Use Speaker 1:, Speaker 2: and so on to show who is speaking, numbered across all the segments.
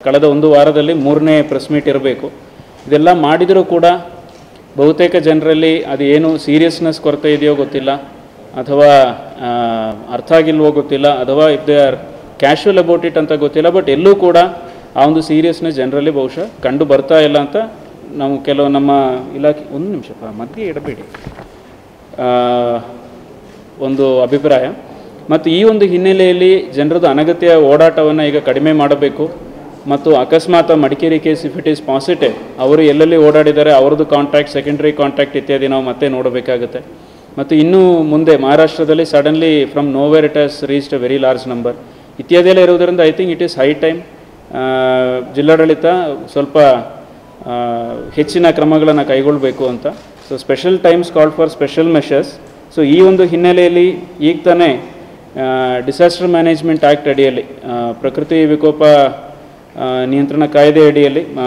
Speaker 1: ಕಳೆದ ಒಂದು ವಾರದಲ್ಲಿ ಮೂರನೇ ಪ್ರೆಸ್ ಮೀಟ್ ಇರಬೇಕು ಇದೆಲ್ಲ ಮಾಡಿದರೂ ಕೂಡ ಬಹುತೇಕ ಜನರಲ್ಲಿ ಅದು ಏನು ಸೀರಿಯಸ್ನೆಸ್ ಕೊರತೆ ಇದೆಯೋ ಗೊತ್ತಿಲ್ಲ ಅಥವಾ ಆ, ಅರ್ಥ ಆಗಿಲ್ವೋ ಗೊತ್ತಿಲ್ಲ ಅಥವಾ if they are casual about it ಅಂತ ಗೊತ್ತಿಲ್ಲ ಬಟ್ ಎಲ್ಲೂ ಕೂಡ ಆ ಒಂದು ಸೀರಿಯಸ್ನೆಸ್ ಜನರಲ್ಲಿ ಬಹುಶಃ ಕಂಡು ಬರ್ತಾ ಇಲ್ಲ ಅಂತ ನಾವು ಕೆಲವು ನಮ್ಮ ಇಲಾಖೆ ಒಂದು ನಿಮಿಷ ಮಧ್ಯೆ ಇಡಬೇಡಿ ಆ, ಒಂದು ಅಭಿಪ್ರಾಯ ಮತ್ತು ಈ ಒಂದು ಹಿನ್ನೆಲೆಯಲ್ಲಿ ಜನರದ್ದು ಅನಗತ್ಯ ಓಡಾಟವನ್ನು ಈಗ ಕಡಿಮೆ ಮಾಡಬೇಕು ಮತ್ತು ಅಕಸ್ಮಾತ್ Madikeri case if it is positive ಅವರು ಎಲ್ಲೆಲ್ಲಿ ಓಡಾಡಿದ್ದಾರೆ ಅವ್ರದ್ದು ಕಾಂಟ್ಯಾಕ್ಟ್ ಸೆಕೆಂಡ್ರಿ ಕಾಂಟ್ಯಾಕ್ಟ್ ಇತ್ಯಾದಿ ನಾವು ಮತ್ತೆ ನೋಡಬೇಕಾಗುತ್ತೆ ಮತ್ತು ಇನ್ನೂ ಮುಂದೆ ಮಹಾರಾಷ್ಟ್ರದಲ್ಲಿ suddenly from nowhere it has reached a very large number ಇತ್ಯಾದಿ ಎಲ್ಲ ಇರೋದರಿಂದ I think it is high time ಜಿಲ್ಲಾಡಳಿತ ಸ್ವಲ್ಪ ಆ, ಹೆಚ್ಚಿನ ಕ್ರಮಗಳನ್ನು ಕೈಗೊಳ್ಳಬೇಕು ಅಂತ so special times call for special measures so ಈ ಒಂದು ಹಿನ್ನೆಲೆಯಲ್ಲಿ ಈಗ ತಾನೇ ಡಿಸಾಸ್ಟರ್ ಮ್ಯಾನೇಜ್ಮೆಂಟ್ ಆ್ಯಕ್ಟ್ ಅಡಿಯಲ್ಲಿ ಆ, ಪ್ರಕೃತಿ ವಿಕೋಪ ಆ, ನಿಯಂತ್ರಣ ಕಾಯ್ದೆ ಅಡಿಯಲ್ಲಿ ಆ,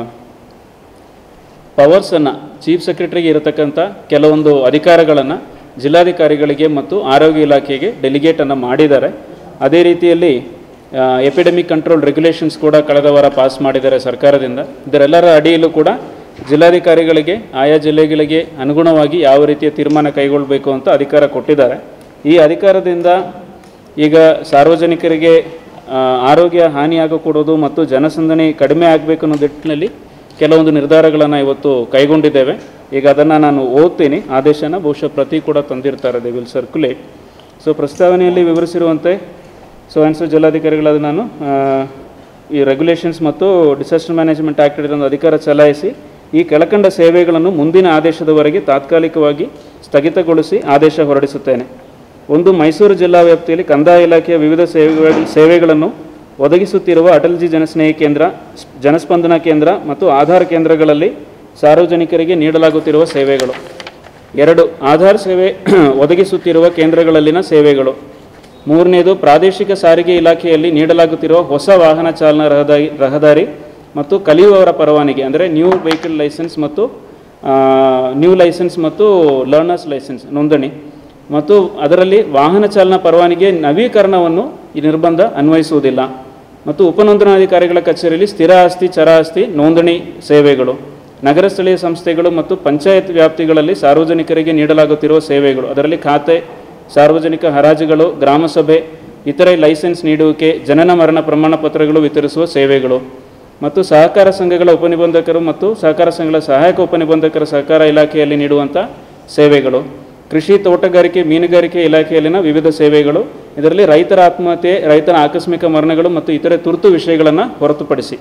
Speaker 1: ಪವರ್ಸನ್ನು ಚೀಫ್ ಸೆಕ್ರೆಟರಿಗೆ ಇರತಕ್ಕಂಥ ಕೆಲವೊಂದು ಅಧಿಕಾರಗಳನ್ನು ಜಿಲ್ಲಾಧಿಕಾರಿಗಳಿಗೆ ಮತ್ತು ಆರೋಗ್ಯ ಇಲಾಖೆಗೆ ಡೆಲಿಗೇಟನ್ನು ಮಾಡಿದ್ದಾರೆ ಅದೇ ರೀತಿಯಲ್ಲಿ ಎಪಿಡೆಮಿಕ್ ಕಂಟ್ರೋಲ್ ರೆಗ್ಯುಲೇಷನ್ಸ್ ಕೂಡ ಕಳೆದ ವಾರ ಪಾಸ್ ಮಾಡಿದ್ದಾರೆ ಸರ್ಕಾರದಿಂದ ಇದರೆಲ್ಲರ ಅಡಿಯಲ್ಲೂ ಕೂಡ ಜಿಲ್ಲಾಧಿಕಾರಿಗಳಿಗೆ ಆಯಾ ಜಿಲ್ಲೆಗಳಿಗೆ ಅನುಗುಣವಾಗಿ ಯಾವ ರೀತಿಯ ತೀರ್ಮಾನ ಕೈಗೊಳ್ಳಬೇಕು ಅಂತ ಅಧಿಕಾರ ಕೊಟ್ಟಿದ್ದಾರೆ ಈ ಅಧಿಕಾರದಿಂದ ಈಗ ಸಾರ್ವಜನಿಕರಿಗೆ ಆ, ಆರೋಗ್ಯ ಹಾನಿಯಾಗಕೂಡೋದು ಮತ್ತು ಜನಸಂದಣಿ ಕಡಿಮೆ ಆಗಬೇಕು ಅನ್ನೋ ನಿಟ್ಟಿನಲ್ಲಿ ಕೆಲವೊಂದು ನಿರ್ಧಾರಗಳನ್ನು ಇವತ್ತು ಕೈಗೊಂಡಿದ್ದೇವೆ ಈಗ ಅದನ್ನು ನಾನು ಓದ್ತೀನಿ ಆದೇಶನ ಬಹುಶಃ ಪ್ರತಿ ಕೂಡ ತಂದಿರ್ತಾರೆ ದೇ ವಿಲ್ ಸರ್ಕ್ಯುಲೇಟ್ ಸೊ ಪ್ರಸ್ತಾವನೆಯಲ್ಲಿ ವಿವರಿಸಿರುವಂತೆ ಸೊ ಆ್ಯಂಡ್ ಸೊ ಜಿಲ್ಲಾಧಿಕಾರಿಗಳಾದ ನಾನು ಆ, ಈ ರೆಗ್ಯುಲೇಷನ್ಸ್ ಮತ್ತು ಡಿಸಾಸ್ಟರ್ ಮ್ಯಾನೇಜ್ಮೆಂಟ್ ಆ್ಯಕ್ಟ್ ಒಂದು ಅಧಿಕಾರ ಚಲಾಯಿಸಿ ಈ ಕೆಳಕಂಡ ಸೇವೆಗಳನ್ನು ಮುಂದಿನ ಆದೇಶದವರೆಗೆ ತಾತ್ಕಾಲಿಕವಾಗಿ ಸ್ಥಗಿತಗೊಳಿಸಿ ಆದೇಶ ಹೊರಡಿಸುತ್ತೇನೆ ಒಂದು ಮೈಸೂರು ಜಿಲ್ಲಾ ವ್ಯಾಪ್ತಿಯಲ್ಲಿ ಕಂದಾಯ ಇಲಾಖೆಯ ವಿವಿಧ ಸೇವೆಗಳ ಸೇವೆಗಳನ್ನು ಒದಗಿಸುತ್ತಿರುವ ಅಟಲ್ಜಿ ಜನಸ್ನೇಹಿ ಕೇಂದ್ರ ಸ್- ಜನಸ್ಪಂದನ ಕೇಂದ್ರ ಮತ್ತು ಆಧಾರ್ ಕೇಂದ್ರಗಳಲ್ಲಿ ಸಾರ್ವಜನಿಕರಿಗೆ ನೀಡಲಾಗುತ್ತಿರುವ ಸೇವೆಗಳು ಎರಡು ಆಧಾರ್ ಸೇವೆ ಒದಗಿಸುತ್ತಿರುವ ಕೇಂದ್ರಗಳಲ್ಲಿನ ಸೇವೆಗಳು ಮೂರನೇದು ಪ್ರಾದೇಶಿಕ ಸಾರಿಗೆ ಇಲಾಖೆಯಲ್ಲಿ ನೀಡಲಾಗುತ್ತಿರುವ ಹೊಸ ವಾಹನ ಚಾಲನಾ ರಹದಾರಿ ರಹದಾರಿ ಮತ್ತು ಕಲಿಯುವವರ ಪರವಾನಗಿ ಅಂದರೆ ನ್ಯೂ ವೆಹಿಕಲ್ ಲೈಸೆನ್ಸ್ ಮತ್ತು ನ್ಯೂ ಲೈಸೆನ್ಸ್ ಮತ್ತು ಲರ್ನರ್ಸ್ ಲೈಸೆನ್ಸ್ ನೋಂದಣಿ ಮತ್ತು ಅದರಲ್ಲಿ ವಾಹನ ಚಾಲನಾ ಪರವಾನಗಿ ನವೀಕರಣವನ್ನು ಈ ನಿರ್ಬಂಧ ಅನ್ವಯಿಸುವುದಿಲ್ಲ ಮತ್ತು ಉಪನೋಂದಣಾಧಿಕಾರಿಗಳ ಕಚೇರಿಯಲ್ಲಿ ಸ್ಥಿರ ಆಸ್ತಿ ಚರ ಆಸ್ತಿ ನೋಂದಣಿ ಸೇವೆಗಳು ನಗರ ಸ್ಥಳೀಯ ಸಂಸ್ಥೆಗಳು ಮತ್ತು ಪಂಚಾಯತ್ ವ್ಯಾಪ್ತಿಗಳಲ್ಲಿ ಸಾರ್ವಜನಿಕರಿಗೆ ನೀಡಲಾಗುತ್ತಿರುವ ಸೇವೆಗಳು ಅದರಲ್ಲಿ ಖಾತೆ ಸಾರ್ವಜನಿಕ ಹರಾಜುಗಳು ಗ್ರಾಮಸಭೆ ಇತರೆ ಲೈಸೆನ್ಸ್ ನೀಡುವಿಕೆ ಜನನ ಮರಣ ಪ್ರಮಾಣ ಪತ್ರಗಳು ವಿತರಿಸುವ ಸೇವೆಗಳು ಮತ್ತು ಸಹಕಾರ ಸಂಘಗಳ ಉಪನಿಬಂಧಕರು ಮತ್ತು ಸಹಕಾರ ಸಂಘಗಳ ಸಹಾಯಕ ಉಪನಿಬಂಧಕರ ಸಹಕಾರ ಇಲಾಖೆಯಲ್ಲಿ ನೀಡುವಂಥ ಸೇವೆಗಳು ಕೃಷಿ ತೋಟಗಾರಿಕೆ ಮೀನುಗಾರಿಕೆ ಇಲಾಖೆಯಲ್ಲಿನ ವಿವಿಧ ಸೇವೆಗಳು ಇದರಲ್ಲಿ ರೈತರ ಆತ್ಮಹತ್ಯೆ ರೈತರ ಆಕಸ್ಮಿಕ ಮರಣಗಳು ಮತ್ತು ಇತರೆ ತುರ್ತು ವಿಷಯಗಳನ್ನು ಹೊರತುಪಡಿಸಿ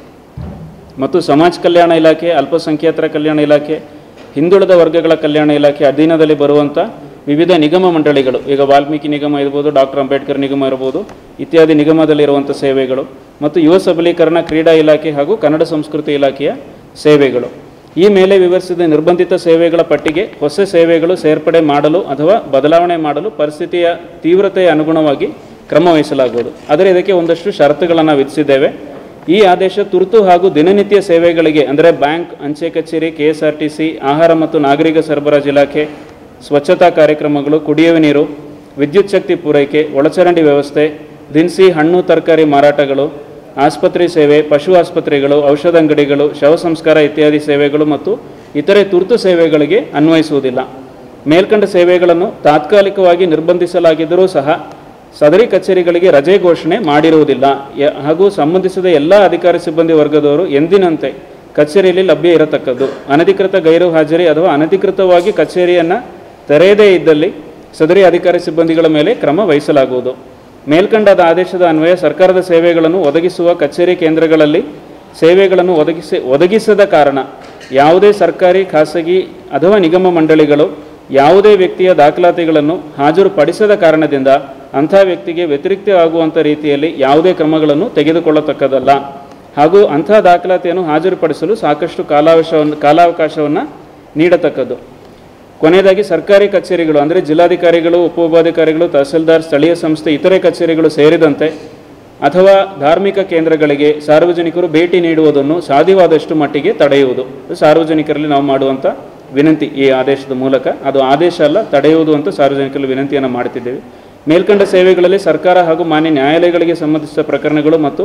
Speaker 1: ಮತ್ತು ಸಮಾಜ ಕಲ್ಯಾಣ ಇಲಾಖೆ ಅಲ್ಪಸಂಖ್ಯಾತರ ಕಲ್ಯಾಣ ಇಲಾಖೆ ಹಿಂದುಳಿದ ವರ್ಗಗಳ ಕಲ್ಯಾಣ ಇಲಾಖೆ ಅಧೀನದಲ್ಲಿ ಬರುವಂಥ ವಿವಿಧ ನಿಗಮ ಮಂಡಳಿಗಳು ಈಗ ವಾಲ್ಮೀಕಿ ನಿಗಮ ಇರ್ಬೋದು ಡಾಕ್ಟರ್ ಅಂಬೇಡ್ಕರ್ ನಿಗಮ ಇರ್ಬೋದು ಇತ್ಯಾದಿ ನಿಗಮದಲ್ಲಿರುವಂಥ ಸೇವೆಗಳು ಮತ್ತು ಯುವ ಸಬಲೀಕರಣ ಕ್ರೀಡಾ ಇಲಾಖೆ ಹಾಗೂ ಕನ್ನಡ ಸಂಸ್ಕೃತಿ ಇಲಾಖೆಯ ಸೇವೆಗಳು ಈ ಮೇಲೆ ವಿವರಿಸಿದ ನಿರ್ಬಂಧಿತ ಸೇವೆಗಳ ಪಟ್ಟಿಗೆ ಹೊಸ ಸೇವೆಗಳು ಸೇರ್ಪಡೆ ಮಾಡಲು ಅಥವಾ ಬದಲಾವಣೆ ಮಾಡಲು ಪರಿಸ್ಥಿತಿಯ ತೀವ್ರತೆಯ ಅನುಗುಣವಾಗಿ ಕ್ರಮ ವಹಿಸಲಾಗುವುದು ಆದರೆ ಇದಕ್ಕೆ ಒಂದಷ್ಟು ಷರತ್ತುಗಳನ್ನು ವಿಧಿಸಿದ್ದೇವೆ ಈ ಆದೇಶ ತುರ್ತು ಹಾಗೂ ದಿನನಿತ್ಯ ಸೇವೆಗಳಿಗೆ ಅಂದರೆ ಬ್ಯಾಂಕ್ ಅಂಚೆ ಕಚೇರಿ K S R T C ಆಹಾರ ಮತ್ತು ನಾಗರಿಕ ಸರಬರಾಜು ಇಲಾಖೆ ಸ್ವಚ್ಛತಾ ಕಾರ್ಯಕ್ರಮಗಳು ಕುಡಿಯುವ ನೀರು ವಿದ್ಯುತ್ ಶಕ್ತಿ ಪೂರೈಕೆ ಒಳಚರಂಡಿ ವ್ಯವಸ್ಥೆ ದಿನಸಿ ಹಣ್ಣು ತರಕಾರಿ ಮಾರಾಟಗಳು ಆಸ್ಪತ್ರೆ ಸೇವೆ ಪಶು ಆಸ್ಪತ್ರೆಗಳು ಔಷಧ ಅಂಗಡಿಗಳು ಶವ ಸಂಸ್ಕಾರ ಇತ್ಯಾದಿ ಸೇವೆಗಳು ಮತ್ತು ಇತರೆ ತುರ್ತು ಸೇವೆಗಳಿಗೆ ಅನ್ವಯಿಸುವುದಿಲ್ಲ ಮೇಲ್ಕಂಡ ಸೇವೆಗಳನ್ನು ತಾತ್ಕಾಲಿಕವಾಗಿ ನಿರ್ಬಂಧಿಸಲಾಗಿದ್ದರೂ ಸಹ ಸದರಿ ಕಚೇರಿಗಳಿಗೆ ರಜೆ ಘೋಷಣೆ ಮಾಡಿರುವುದಿಲ್ಲ ಯ- ಹಾಗೂ ಸಂಬಂಧಿಸಿದ ಎಲ್ಲ ಅಧಿಕಾರಿ ಸಿಬ್ಬಂದಿ ವರ್ಗದವರು ಎಂದಿನಂತೆ ಕಚೇರಿಯಲ್ಲಿ ಲಭ್ಯ ಇರತಕ್ಕದ್ದು ಅನಧಿಕೃತ ಗೈರು ಹಾಜರಿ ಅಥವಾ ಅನಧಿಕೃತವಾಗಿ ಕಚೇರಿಯನ್ನು ತೆರೆಯದೇ ಇದ್ದಲ್ಲಿ ಸದರಿ ಅಧಿಕಾರಿ ಸಿಬ್ಬಂದಿಗಳ ಮೇಲೆ ಕ್ರಮ ವಹಿಸಲಾಗುವುದು ಮೇಲ್ಕಂಡದ ಆದೇಶದ ಅನ್ವಯ ಸರ್ಕಾರದ ಸೇವೆಗಳನ್ನು ಒದಗಿಸುವ ಕಚೇರಿ ಕೇಂದ್ರಗಳಲ್ಲಿ ಸೇವೆಗಳನ್ನು ಒದಗಿಸಿ ಒದಗಿಸದ ಕಾರಣ ಯಾವುದೇ ಸರ್ಕಾರಿ ಖಾಸಗಿ ಅಥವಾ ನಿಗಮ ಮಂಡಳಿಗಳು ಯಾವುದೇ ವ್ಯಕ್ತಿಯ ದಾಖಲಾತಿಗಳನ್ನು ಹಾಜರುಪಡಿಸದ ಕಾರಣದಿಂದ ಅಂಥ ವ್ಯಕ್ತಿಗೆ ವ್ಯತಿರಿಕ್ತ ಆಗುವಂಥ ರೀತಿಯಲ್ಲಿ ಯಾವುದೇ ಕ್ರಮಗಳನ್ನು ತೆಗೆದುಕೊಳ್ಳತಕ್ಕದಲ್ಲ ಹಾಗೂ ಅಂಥ ದಾಖಲಾತಿಯನ್ನು ಹಾಜರುಪಡಿಸಲು ಸಾಕಷ್ಟು ಕಾಲಾವಕಾಶವನ್ನು ಕಾಲಾವಕಾಶವನ್ನು ನೀಡತಕ್ಕದ್ದು ಕೊನೆಯದಾಗಿ ಸರ್ಕಾರಿ ಕಚೇರಿಗಳು ಅಂದರೆ ಜಿಲ್ಲಾಧಿಕಾರಿಗಳು ಉಪವಿಭಾಗಾಧಿಕಾರಿಗಳು ತಹಸೀಲ್ದಾರ್ ಸ್ಥಳೀಯ ಸಂಸ್ಥೆ ಇತರೆ ಕಚೇರಿಗಳು ಸೇರಿದಂತೆ ಅಥವಾ ಧಾರ್ಮಿಕ ಕೇಂದ್ರಗಳಿಗೆ ಸಾರ್ವಜನಿಕರು ಭೇಟಿ ನೀಡುವುದನ್ನು ಸಾಧ್ಯವಾದಷ್ಟು ಮಟ್ಟಿಗೆ ತಡೆಯುವುದು ಇದು ಸಾರ್ವಜನಿಕರಲ್ಲಿ ನಾವು ಮಾಡುವಂಥ ವಿನಂತಿ ಈ ಆದೇಶದ ಮೂಲಕ ಅದು ಆದೇಶ ಅಲ್ಲ ತಡೆಯುವುದು ಅಂತ ಸಾರ್ವಜನಿಕರಲ್ಲಿ ವಿನಂತಿಯನ್ನು ಮಾಡ್ತಿದ್ದೇವೆ ಮೇಲ್ಕಂಡ ಸೇವೆಗಳಲ್ಲಿ ಸರ್ಕಾರ ಹಾಗೂ ಮಾನ್ಯ ನ್ಯಾಯಾಲಯಗಳಿಗೆ ಸಂಬಂಧಿಸಿದ ಪ್ರಕರಣಗಳು ಮತ್ತು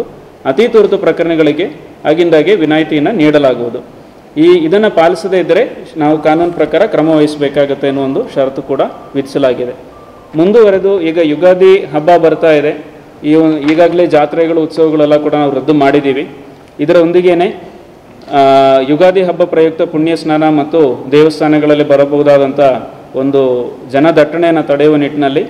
Speaker 1: ಅತಿ ತುರ್ತು ಪ್ರಕರಣಗಳಿಗೆ ಆಗಿಂದಾಗೆ ವಿನಾಯಿತಿಯನ್ನು ನೀಡಲಾಗುವುದು ಈ ಇದನ್ನು ಪಾಲಿಸದೇ ಇದ್ದರೆ ನಾವು ಕಾನೂನು ಪ್ರಕಾರ ಕ್ರಮ ವಹಿಸಬೇಕಾಗುತ್ತೆ ಅನ್ನೋ ಒಂದು ಷರತ್ತು ಕೂಡ ವಿಧಿಸಲಾಗಿದೆ ಮುಂದುವರೆದು ಈಗ ಯುಗಾದಿ ಹಬ್ಬ ಬರ್ತಾ ಇದೆ ಈ ಒಂದು- ಈಗಾಗಲೇ ಜಾತ್ರೆಗಳು ಉತ್ಸವಗಳೆಲ್ಲ ಕೂಡ ನಾವು ರದ್ದು ಮಾಡಿದ್ದೀವಿ ಇದರೊಂದಿಗೇನೆ ಆ, ಯುಗಾದಿ ಹಬ್ಬ ಪ್ರಯುಕ್ತ ಪುಣ್ಯ ಸ್ನಾನ ಮತ್ತು ದೇವಸ್ಥಾನಗಳಲ್ಲಿ ಬರಬಹುದಾದಂಥ ಒಂದು ಜನದಟ್ಟಣೆಯನ್ನು ತಡೆಯುವ ನಿಟ್ಟಿನಲ್ಲಿ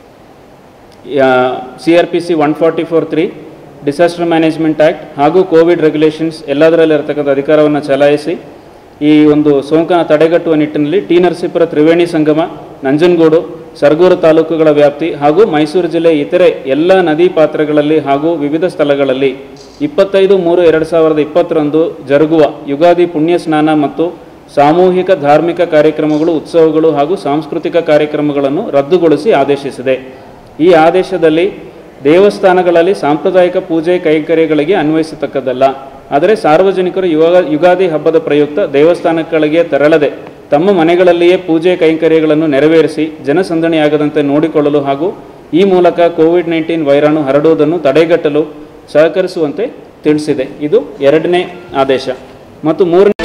Speaker 1: C R P C one forty four three disaster management act ಹಾಗೂ ಕೋವಿಡ್ ರೆಗ್ಯುಲೇಷನ್ಸ್ ಎಲ್ಲದರಲ್ಲಿ ಇರತಕ್ಕಂಥ ಅಧಿಕಾರವನ್ನು ಚಲಾಯಿಸಿ ಈ ಒಂದು ಸೋಂಕನ್ನು ತಡೆಗಟ್ಟುವ ನಿಟ್ಟಿನಲ್ಲಿ ಟಿ ನರಸೀಪುರ ತ್ರಿವೇಣಿ ಸಂಗಮ ನಂಜನಗೂಡು ಸರಗೂರು ತಾಲೂಕುಗಳ ವ್ಯಾಪ್ತಿ ಹಾಗೂ ಮೈಸೂರು ಜಿಲ್ಲೆ ಇತರೆ ಎಲ್ಲ ನದಿ ಪಾತ್ರಗಳಲ್ಲಿ ಹಾಗೂ ವಿವಿಧ ಸ್ಥಳಗಳಲ್ಲಿ ಇಪ್ಪತ್ತೈದು ಮೂರು ಎರಡು ಸಾವಿರದ ಇಪ್ಪತ್ತರಂದು ಜರುಗುವ ಯುಗಾದಿ ಪುಣ್ಯ ಸ್ನಾನ ಮತ್ತು ಸಾಮೂಹಿಕ ಧಾರ್ಮಿಕ ಕಾರ್ಯಕ್ರಮಗಳು ಉತ್ಸವಗಳು ಹಾಗೂ ಸಾಂಸ್ಕೃತಿಕ ಕಾರ್ಯಕ್ರಮಗಳನ್ನು ರದ್ದುಗೊಳಿಸಿ ಆದೇಶಿಸಿದೆ ಈ ಆದೇಶದಲ್ಲಿ ದೇವಸ್ಥಾನಗಳಲ್ಲಿ ಸಾಂಪ್ರದಾಯಿಕ ಪೂಜೆ ಕೈಂಕರ್ಯಗಳಿಗೆ ಅನ್ವಯಿಸತಕ್ಕದ್ದಲ್ಲ ಆದರೆ ಸಾರ್ವಜನಿಕರು ಯುಗ ಯುಗಾದಿ ಹಬ್ಬದ ಪ್ರಯುಕ್ತ ದೇವಸ್ಥಾನಗಳಿಗೆ ತೆರಳದೆ ತಮ್ಮ ಮನೆಗಳಲ್ಲಿಯೇ ಪೂಜೆ ಕೈಂಕರ್ಯಗಳನ್ನು ನೆರವೇರಿಸಿ ಜನಸಂದಣಿಯಾಗದಂತೆ ನೋಡಿಕೊಳ್ಳಲು ಹಾಗೂ ಈ ಮೂಲಕ ಕೋವಿಡ್ ನೈನ್ಟೀನ್ ವೈರಾಣು ಹರಡುವುದನ್ನು ತಡೆಗಟ್ಟಲು ಸಹಕರಿಸುವಂತೆ ತಿಳಿಸಿದೆ ಇದು ಎರಡನೇ ಆದೇಶ ಮತ್ತು ಮೂರನೇ